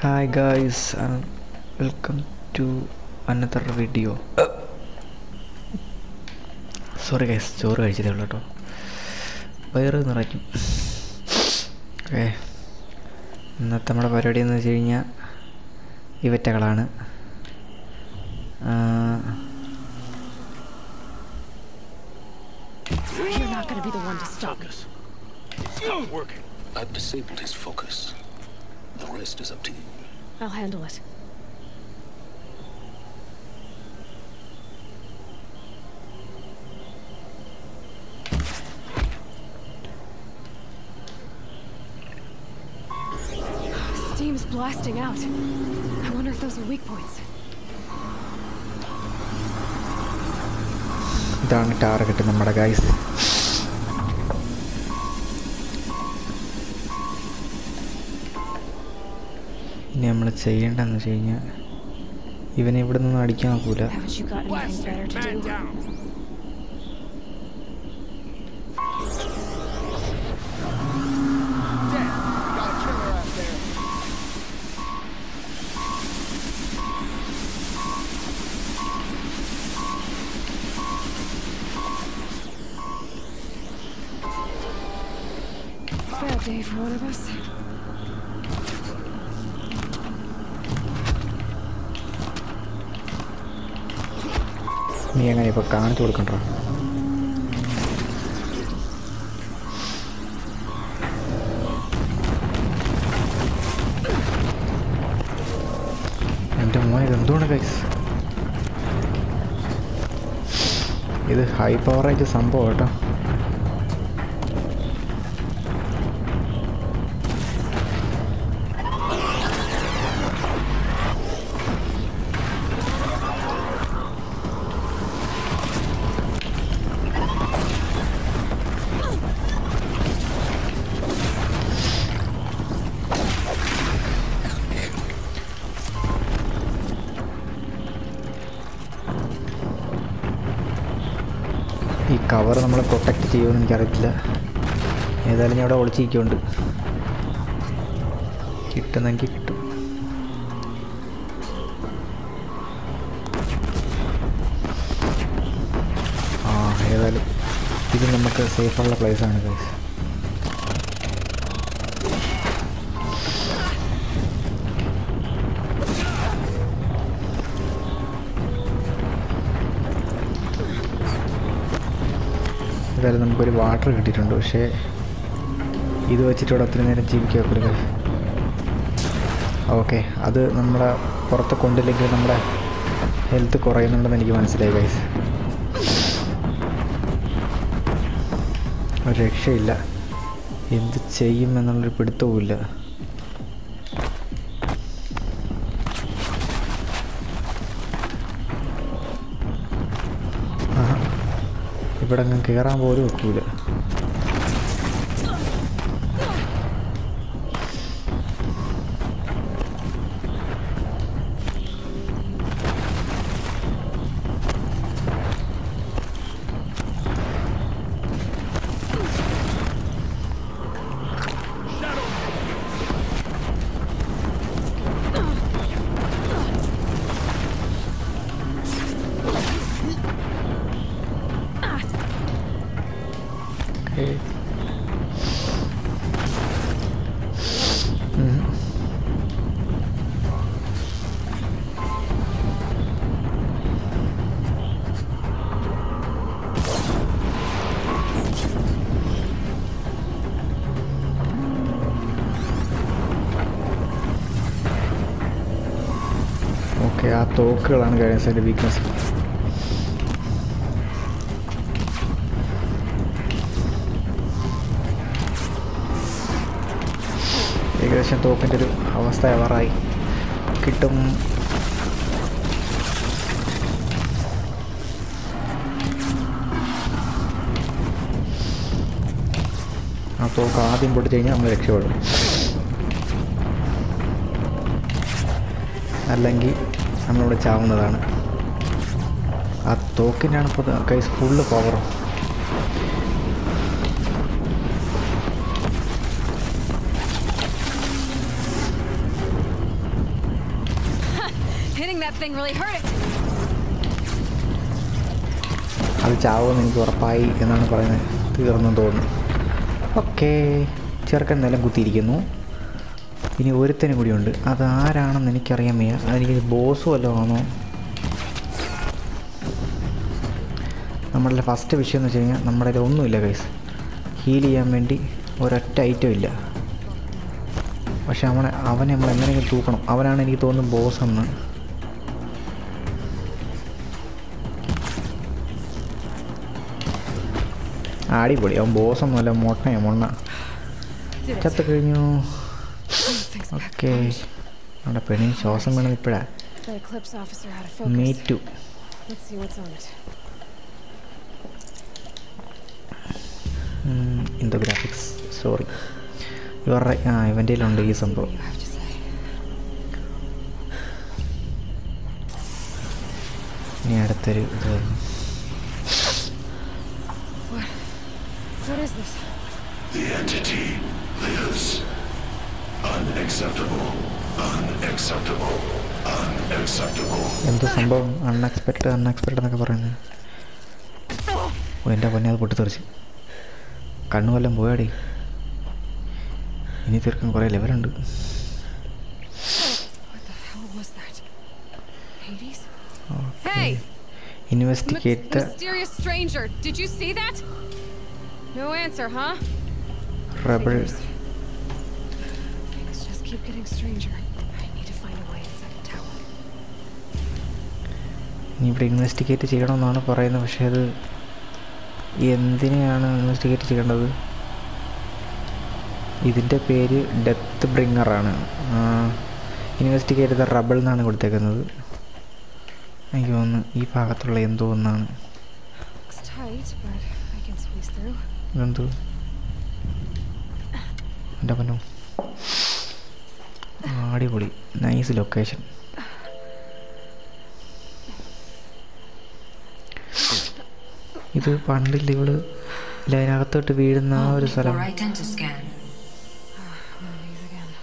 Hi guys welcome to another video sorry guys ചോറ് കഴിച്ചതേ ഉള്ളൂ കേട്ടോ വയറ് നിറയ്ക്കും ഓക്കെ ഇന്നത്തെ നമ്മുടെ പരിപാടി എന്ന് വെച്ച് കഴിഞ്ഞാൽ ഇവറ്റകളാണ് ആ, You're not gonna be the one to stop me. It's not working. I've disabled his focus. The rest is up to you. I'll handle it. Steam's blasting out. I wonder if those are weak points. ഇതാണ് target നമ്മുടെ guys ഇനി നമ്മൾ ചെയ്യേണ്ടതെന്ന് വെച്ച് കഴിഞ്ഞാൽ ഇവനെ ഇവിടെ നിന്ന് അടിക്കാൻ നോക്കൂല Haven't you got anything better to do? Bad day for one of us. നീ എങ്ങനെ ഇപ്പോൾ കാണിച്ചു കൊടുക്കണ്ടോ എൻ്റെ മോനെ ഇത് എന്തുകൊണ്ട് ഗൈസ് ഇത് ഹൈ പവറേജ് സംഭവം കേട്ടോ ഈ കവർ നമ്മൾ പ്രൊട്ടക്റ്റ് ചെയ്യുമെന്ന് എനിക്കറിയത്തില്ല ഏതായാലും ഞാൻ ഇവിടെ ഒളിച്ചിരിക്കുന്നുണ്ട് കിട്ടുന്നെങ്കിൽ കിട്ടും ആ ഏതായാലും ഇത് നമുക്ക് സേഫുള്ള പ്ലേസാണ് ഗൈസ് ഏതായാലും നമുക്കൊരു വാട്ടർ കിട്ടിയിട്ടുണ്ട് പക്ഷേ ഇത് വെച്ചിട്ട് ഇവിടെ അത്രയും നേരം ജീവിക്കുക ഒരു ഓക്കെ അത് നമ്മളെ പുറത്ത് കൊണ്ടില്ലെങ്കിൽ നമ്മുടെ ഹെൽത്ത് കുറയുന്നുണ്ടെന്ന് എനിക്ക് മനസ്സിലായി ഗൈസ് ഒരു രക്ഷയില്ല എന്ത് ചെയ്യും എന്നുള്ളൊരു പിടുത്തവുമില്ല ആഹാ. ഇവിടെ അങ്ങ് കയറാൻ പോലും ഒക്കൂല ഓക്കേ. ഉം. ഓക്കെ ആ തോക്കുകളാണ് ഗൈഡൻസിൻ്റെ വീക്ക്നെസ് ഏകദേശം തോക്കിൻ്റെ ഒരു അവസ്ഥ എവറായി കിട്ടും ആ തോക്ക് ആദ്യം പൊട്ടിച്ച് കഴിഞ്ഞാൽ നമ്മൾ രക്ഷപ്പെടും അല്ലെങ്കിൽ നമ്മളിവിടെ ചാവുന്നതാണ് ആ തോക്കിനാണ് ഇപ്പോൾ കൈസ് ഫുള്ള് പവറും that thing really hurt it. അത് ചാവുമെന്ന് എനിക്ക് ഉറപ്പായി എന്നാണ് പറയുന്നത് തീർന്നെന്ന് തോന്നുന്നു ഓക്കെ ചെറുക്കൻ നിലം കുത്തിയിരിക്കുന്നു ഇനി ഒരുത്തനും കൂടിയുണ്ട് അത് ആരാണെന്ന് എനിക്കറിയാൻ വയ്യ അതെനിക്ക് ബോസ് വല്ലതും ആണോ നമ്മളുടെ ഫസ്റ്റ് വിഷയം എന്ന് വെച്ച് കഴിഞ്ഞാൽ നമ്മുടെ കയ്യിൽ ഒന്നുമില്ല കൈസ് ഹീൽ ചെയ്യാൻ വേണ്ടി ഒരൊറ്റ ഐറ്റം ഇല്ല പക്ഷെ അവനെ അവനെ നമ്മൾ എങ്ങനെയെങ്കിലും തൂക്കണം അവനാണ് എനിക്ക് തോന്നുന്നു ബോസ് എന്ന് അടിപൊളി അവൻ ബോസ് ഒന്നുമല്ല മൊട്ടയോ മൊണ്ണ Did it. ചത്ത് കഴിഞ്ഞു Those things back. ഓക്കെ നമ്മുടെ പെണ്ണിന് ശ്വാസം വേണം ഇപ്പോഴാ The Eclipse officer had a focus. Me too Let's see what's on it. In the graphics sorry your ആ ഇവൻ്റെ ഉണ്ട് ഈ See what സംഭവം you have to say. ഇനി അടുത്തൊരു ഇത് What is this? The entity lives. Unacceptable. Unacceptable. Unacceptable. എന്തോ സംഭവം അൺഎക്സ്പെക്റ്റഡ് അൺഎക്സ്പെക്റ്റഡ് എന്നൊക്കെ പറയുന്നത് ഓ എൻ്റെ പൊന്നെ അത് പൊട്ടിത്തെറിച്ച് കണ്ണു വല്ലതും പോയാടി ഇനി തീർക്കാൻ കുറേ ലെവലുണ്ട് What the hell was that? Hades? Hey! My- investigate the mysterious stranger. Did you see that? No answer, huh? Rubble Figures. Things just keep getting stranger. I need to find a way inside the tower. ഇനി ഇവിടെ investigate ചെയ്യണമെന്നാണ് പറയുന്നത് പക്ഷേ അത് എന്തിനെയാണ് investigate ചെയ്യേണ്ടത് ഇതിൻ്റെ പേര് ഡെത്ത് ബ്രിങ്ങറാണ് ഇൻവെസ്റ്റിഗേറ്റ് ദ റബിൾ എന്നാണ് കൊടുത്തേക്കുന്നത് എനിക്ക് തോന്നുന്നു ഈ ഭാഗത്തുള്ള എന്തോ ഒന്നാണ് Looks tight, but I can squeeze through. ഇതെന്തോ എൻ്റെ പനോ അടിപൊളി നൈസ് ലൊക്കേഷൻ ഇത് പണ്ടില്ല ഇവള് ഇല്ല അതിനകത്തോട്ട് വീഴുന്ന ആ ഒരു സ്ഥലം for identiscan. One of these again.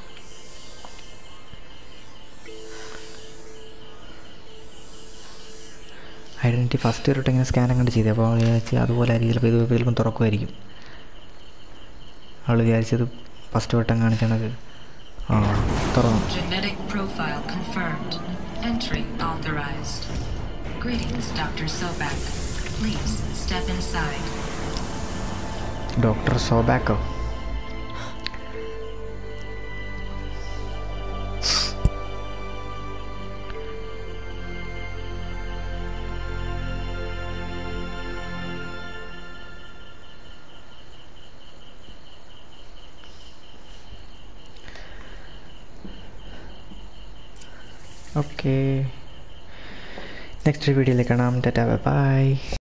Identity first year ഇങ്ങനെ സ്കാൻ അങ്ങോട്ട് ചെയ്തത് അപ്പോൾ അവൾ വിചാരിച്ച് അതുപോലെ ആയിരിക്കും ചിലപ്പോൾ ഇത് ചിലപ്പം തുറക്കുമായിരിക്കും അവൾ വിചാരിച്ചത് ഫസ്റ്റ് വട്ടം കാണിക്കണത് ആ തുറന്നു Genetic profile confirmed. Entry authorized. Greetings, Dr. Sobak. Please step inside. Doctor സോബാക്കോ ഓക്കെ നെക്സ്റ്റ് വീഡിയോയിൽ കാണാം ടാറ്റാ ബൈ